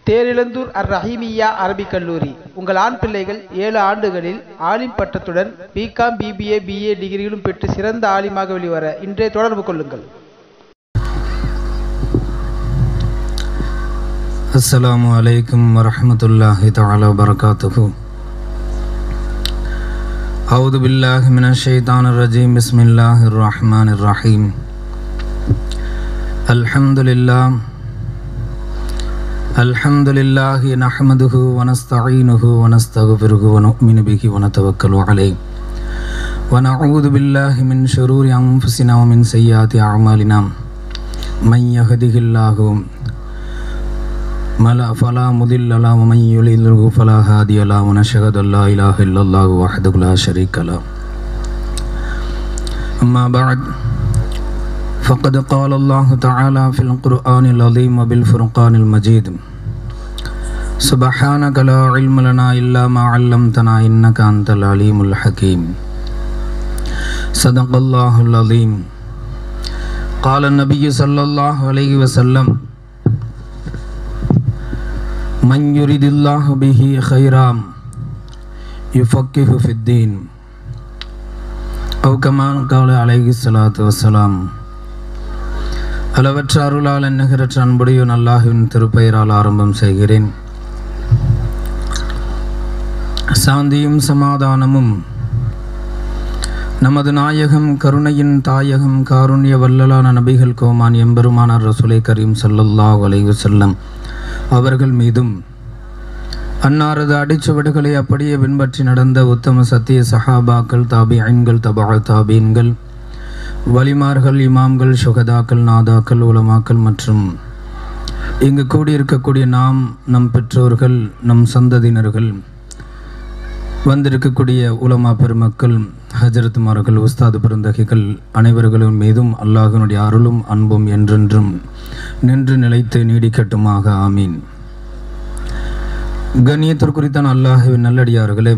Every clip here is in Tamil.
தேரிழந்தூர் அர் ரஹீமியா அரபிக் கல்லூரி உங்கள் ஆண் பிள்ளைகள் ஏழு ஆண்டுகளில் ஆலிம் பட்டத்துடன் பிகாம் பிபிஏ பிஏ டிகிரிகளும் பெற்று சிறந்த ஆலிமாக வெளிவர இன்றே தொடர்பு கொள்ளுங்கள் السلام عليكم ورحمة الله تعالى وبركاته أعوذ بالله من الشيطان الرجيم بسم الله الرحمن الرحيم الحمد لله الحمد لله نحمده ونستعينه ونستغفره ونؤمن به ونتوكل عليه ونعوذ بالله من شرور أنفسنا ومن سيئات أعمالنا من يهده الله ملا فلا مضل له ومن يضلل فلا هادي له ونشهد ان لا اله الا الله وحده لا شريك له اما بعد فقد قال الله تعالى في القران العظيم وبالفرقان المجيد سبحانك لا علم لنا الا ما علمتنا انك انت العليم الحكيم صدق الله العظيم قال النبي صلى الله عليه وسلم من يريد الله به خيرا يفقه في الدين أو كما قال عليه الصلاة والسلام அளவற்ற அருளாளன் நிகரற்ற அன்புடையோன் அல்லாஹுவின் திருப்பெயரால் ஆரம்பம் செய்கிறேன் சாந்தியும் சமாதானமும் நமது நாயகம் கருணையின் தாயகம் காருண்ய வல்லலான நபிகள் கோமான் எம்பெருமானார் ரசுலை கரீம் சல்லல்லாஹு அலைஹி செல்லம் அவர்கள் மீதும் அன்னாரது அடிச்சுவடுகளை அப்படியே பின்பற்றி நடந்த உத்தம சத்திய சஹாபாக்கள் தாபி ஐன்கள் தபா தாபீன்கள் வலிமார்கள் இமாம்கள் சுகதாக்கள் நாதாக்கள் உலமாக்கள் மற்றும் இங்கு கூடியிருக்கக்கூடிய நாம் நம் பெற்றோர்கள் நம் சந்ததியினர்கள் வந்திருக்கக்கூடிய உலமா பெருமக்கள் ஹஜரத்துமார்கள் உஸ்தாது பெருந்தகைகள் அனைவர்களும் மீதும் அல்லாஹினுடைய அருளும் அன்பும் என்றென்றும் நின்று நிலைத்து நீடிக்கட்டுமாக ஆமீன் கண்ணியத்திற்குறித்தான் அல்லாஹுவின் நல்லடியார்களே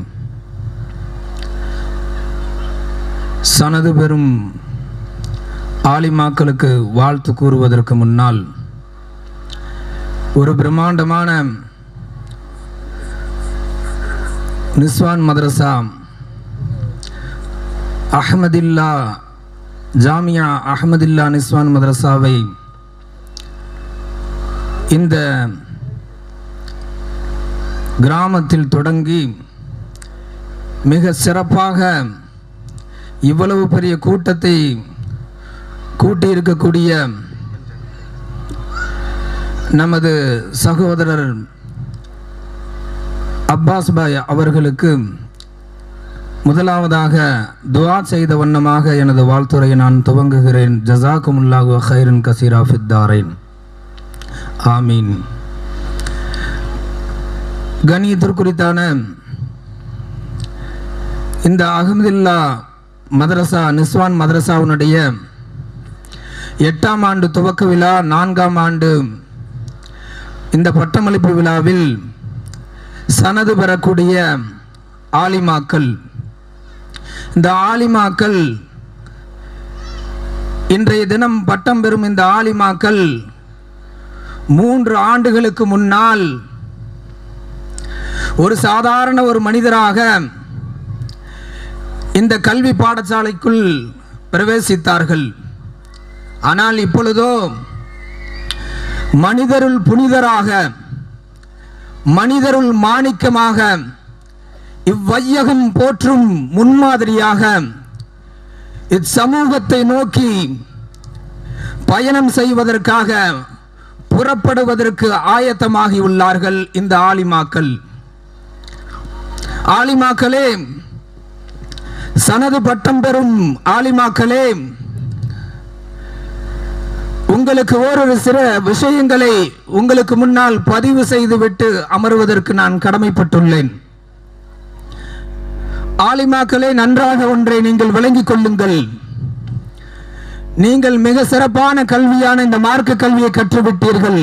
சனது பெறும் ஆலிமாக்களுக்கு வாழ்த்து கூறுவதற்கு முன்னால் ஒரு பிரம்மாண்டமான நிஸ்வான் மதரசா அஹமதில்லா ஜாமியா அஹமதில்லா நிஸ்வான் மதரசாவை இந்த கிராமத்தில் தொடங்கி மிக சிறப்பாக இவ்வளவு பெரிய கூட்டத்தை கூட்டியிருக்கக்கூடிய நமது சகோதரர் அப்பாஸ் பாய் அவர்களுக்கு முதலாவதாக துவா செய்த வண்ணமாக எனது வாழ்த்துறையை நான் துவங்குகிறேன் ஜசாக்குமுல்லாஹு ஹைரன் கசீரா ஃபித்தாரைன் ஆமீன் கணியத்திற்குறித்தான இந்த அகமதுல்லா மதரசா நிஸ்வான் மதரசாவினுடைய எட்டாம் ஆண்டு துவக்க விழா நான்காம் ஆண்டு இந்த பட்டமளிப்பு விழாவில் சனது பெறக்கூடிய ஆலிமாக்கள் இந்த ஆலிமாக்கள் இன்றைய தினம் பட்டம் பெறும் இந்த ஆலிமாக்கள் மூன்று ஆண்டுகளுக்கு முன்னால் ஒரு சாதாரண ஒரு மனிதராக இந்த கல்வி பாடசாலைக்குள் பிரவேசித்தார்கள் ஆனால் இப்பொழுதோ மனிதருள் புனிதராக மனிதருள் மாணிக்கமாக இவ்வையகம் போற்றும் முன்மாதிரியாக இச்சமூகத்தை நோக்கி பயணம் செய்வதற்காக புறப்படுவதற்கு ஆயத்தமாகி உள்ளார்கள் இந்த ஆலிமாக்கள் ஆலிமாக்களே சனது பட்டம் பெறும் ஆலிமாக்களே உங்களுக்கு ஓரிரு சில விஷயங்களை உங்களுக்கு முன்னால் பதிவு செய்துவிட்டு அமர்வதற்கு நான் கடமைப்பட்டுள்ளேன் ஆலிமாக்களே நன்றாக ஒன்றை நீங்கள் விளங்கிக் கொள்ளுங்கள் நீங்கள் மிக சிறப்பான கல்வியான இந்த மார்க்க கல்வியை கற்றுவிட்டீர்கள்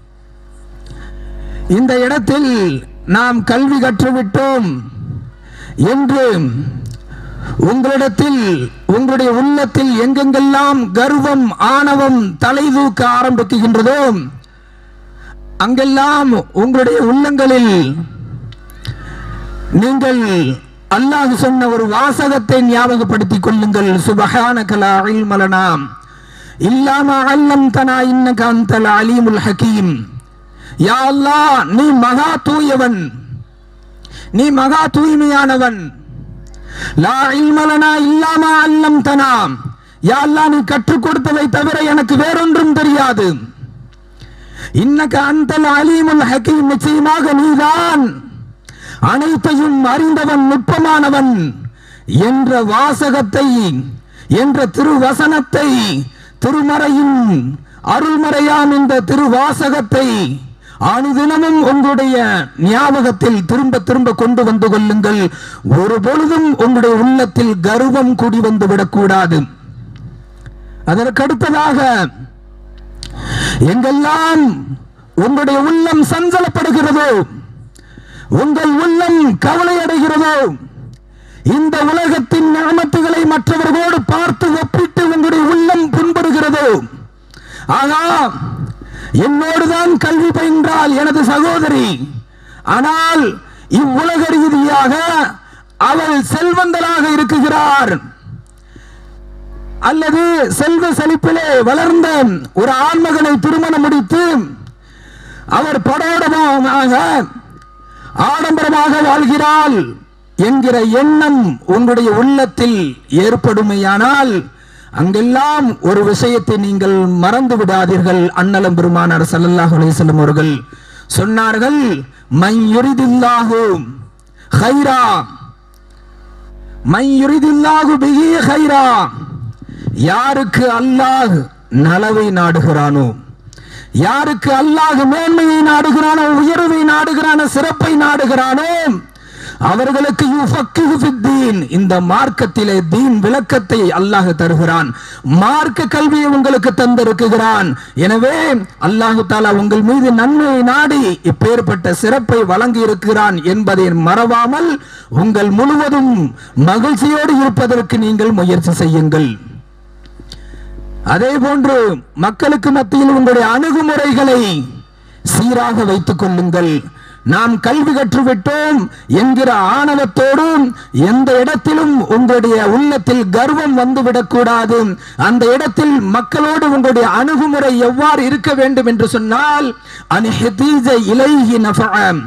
இந்த இடத்தில் நாம் கல்வி கற்றுவிட்டோம் என்று உங்களிடத்தில் உங்களுடைய உள்ளத்தில் எங்கெங்கெல்லாம் கர்வம் ஆணவம் தலை தூக்க ஆரம்பிக்கின்றதோ அங்கெல்லாம் உங்களுடைய உள்ளங்களில் நீங்கள் அல்லாஹ் சொன்ன ஒரு வாசகத்தை ஞாபகப்படுத்திக் கொள்ளுங்கள் சுபஹானகலா இல்மலனாம் இல்லாம அல்லம் தனா இன்னக அந்தல் அலீமுல் ஹக்கீம் யா அல்லாஹ் நீ மகா தூயவன் நீ மகா தூய்மையானவன் லா இல்மலனா இல்லாம அல்லம் தனா யா அல்லாஹ் நீ கற்றுக் கொடுத்ததை தவிர எனக்கு வேறொன்றும் தெரியாது இன்னக அந்தல் அலீமுல் ஹக்கீம் நிச்சயமாக நீதான் அனைத்தையும் அறிந்தவன் நுட்பமானவன் என்ற வாசகத்தை என்ற திருவசனத்தை திருமறையின் அருள்மறையாம் இந்த திருவாசகத்தை அனுதினமும் உங்களுடைய ஞாபகத்தில் திரும்ப திரும்ப கொண்டு வந்து கொள்ளுங்கள் ஒரு பொழுதும் உங்களுடைய உள்ளத்தில் கர்வம் கூடி வந்து விடக்கூடாது அதற்கடுத்ததாக எங்கெல்லாம் உங்களுடைய உள்ளம் சஞ்சலப்படுகிறதோ உங்கள் உள்ளம் கவலை அடைகிறதோ இந்த உலகத்தின் ஞாபகத்துகளை மற்றவர்களோடு பார்த்து ஒப்பிட்டு உங்களுடைய உள்ளம் புண்படுகிறதோ ஆனா என்னோடுதான் கல்வி பயின்றால் எனது சகோதரி ஆனால் இவ்வுலக ரீதியாக அவள் செல்வந்தலாக இருக்குகிறார் அல்லது செல்வ செழிப்பிலே வளர்ந்த ஒரு ஆண்மகனை திருமணம் முடித்து அவர் படோடமாக ஆடம்பரமாக வாழ்கிறாள் என்கிற எண்ணம் உங்களுடைய உள்ளத்தில் ஏற்படுமையானால் அங்கெல்லாம் ஒரு விஷயத்தை நீங்கள் மறந்து விடாதீர்கள் அன்னலம் பெருமானார் ஸல்லல்லாஹு அலைஹி வஸல்லம் அவர்கள் சொன்னார்கள் மை யுரிதில்லாஹு ஹைரா மை யுரிதில்லாஹு பிஹி ஹைரா யாருக்கு அல்லாஹ் நலவை நாடுகிறானோ யாருக்கு அல்லாஹ் மேன்மையை நாடுகிறானோ உயர்வை நாடுகிறானோ சிறப்பை நாடுகிறானோ அவர்களுக்கு யுஃபக்கிஹு ஃபித்தீன் இந்த மார்க்கத்திலே தீன் விளக்கத்தை அல்லாஹ் தருகிறான் மார்க்க கல்வியை உங்களுக்கு தந்திருக்குகிறான் எனவே அல்லாஹு தாலா உங்கள் மீது நன்மையை நாடி இப்பேற்பட்ட சிறப்பை வழங்கி இருக்கிறான் என்பதை மறவாமல் உங்கள் முழுவதும் மகிழ்ச்சியோடு இருப்பதற்கு நீங்கள் முயற்சி செய்யுங்கள் அதே போன்று மக்களுக்கு மத்தியில் உங்களுடைய அணுகுமுறைகளை சீராக வைத்துக் கொள்ளுங்கள் நாம் கல்வி கற்றுவிட்டோம் என்கிற ஆணவத்தோடும் எந்த இடத்திலும் உங்களுடைய உள்ளத்தில் கர்வம் வந்துவிடக் கூடாது அந்த இடத்தில் மக்களோடு உங்களுடைய அணுகுமுறை எவ்வாறு இருக்க வேண்டும் என்று சொன்னால் அனிஹதீஜ இலைஹி நஃபஅம்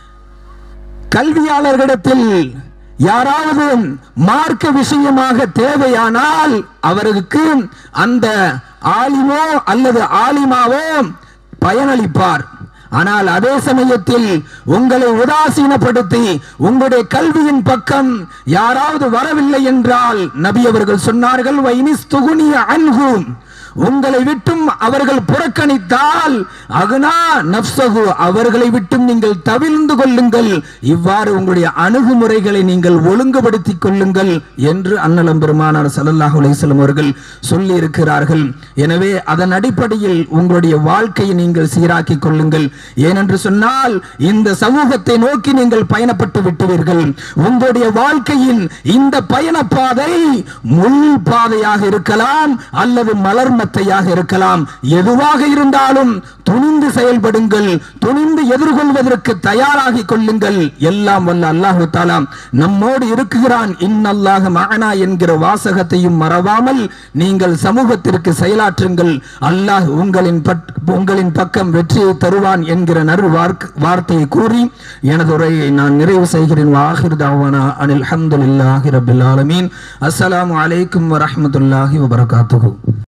கல்வியாளர்களிடத்தில் யாராவது மார்க்க விஷயமாக தேவையானால் அவருக்கு அந்த ஆலிமோ அல்லது ஆலிமாவோ பயனளிப்பார் ஆனால் அதே சமயத்தில் உங்களை உதாசீனப்படுத்தி உங்களுடைய கல்வியின் பக்கம் யாராவது வரவில்லை என்றால் நபி அவர்கள் சொன்னார்கள் வைனிஸ் துகுனிய அன்ஹும் உங்களை விட்டும் அவர்கள் புறக்கணித்தால் அகுனா நப்சகு அவர்களை விட்டும் நீங்கள் தவிர்ந்து கொள்ளுங்கள் இவ்வாறு உங்களுடைய அணுகுமுறைகளை நீங்கள் ஒழுங்குபடுத்திக் கொள்ளுங்கள் என்று அன்னலம் பெருமானார் ஸல்லல்லாஹு அலைஹி வஸல்லம் அவர்கள் சொல்லி இருக்கிறார்கள் எனவே அதன் அடிப்படையில் உங்களுடைய வாழ்க்கையை நீங்கள் சீராக்கிக் கொள்ளுங்கள் ஏனென்று சொன்னால் இந்த சமூகத்தை நோக்கி நீங்கள் பயணப்பட்டு விட்டுவீர்கள் உங்களுடைய வாழ்க்கையின் இந்த பயணப்பாதை முள் பாதையாக இருக்கலாம் அல்லது மலர்மத்தையாக இருக்கலாம் எதுவாக இருந்தாலும் துணிந்து செயல்படுங்கள் துணிந்து எதிர்கொள்வதற்கு தயாராகி கொள்ளுங்கள் எல்லாம் வல்ல அல்லாஹு தாலா நம்மோடு இருக்குகிறான் இன்னல்லாக மகனா என்கிற வாசகத்தையும் மறவாமல் நீங்கள் சமூகத்திற்கு செயலாற்றுங்கள் அல்லாஹ் உங்களின் பட்- உங்களின் பக்கம் வெற்றியை தருவான் என்கிற நறு வார்க்- வார்த்தையை கூறி எனது உரையை நான் நிறைவு செய்கிறேன் வாஹிர் தாவானா அனில் அஹமதுல்லாஹி ரபில் ஆலமீன் அஸ்ஸலாமு அலைக்கும் வரஹ்மத்துல்லாஹி வபரகாத்துஹு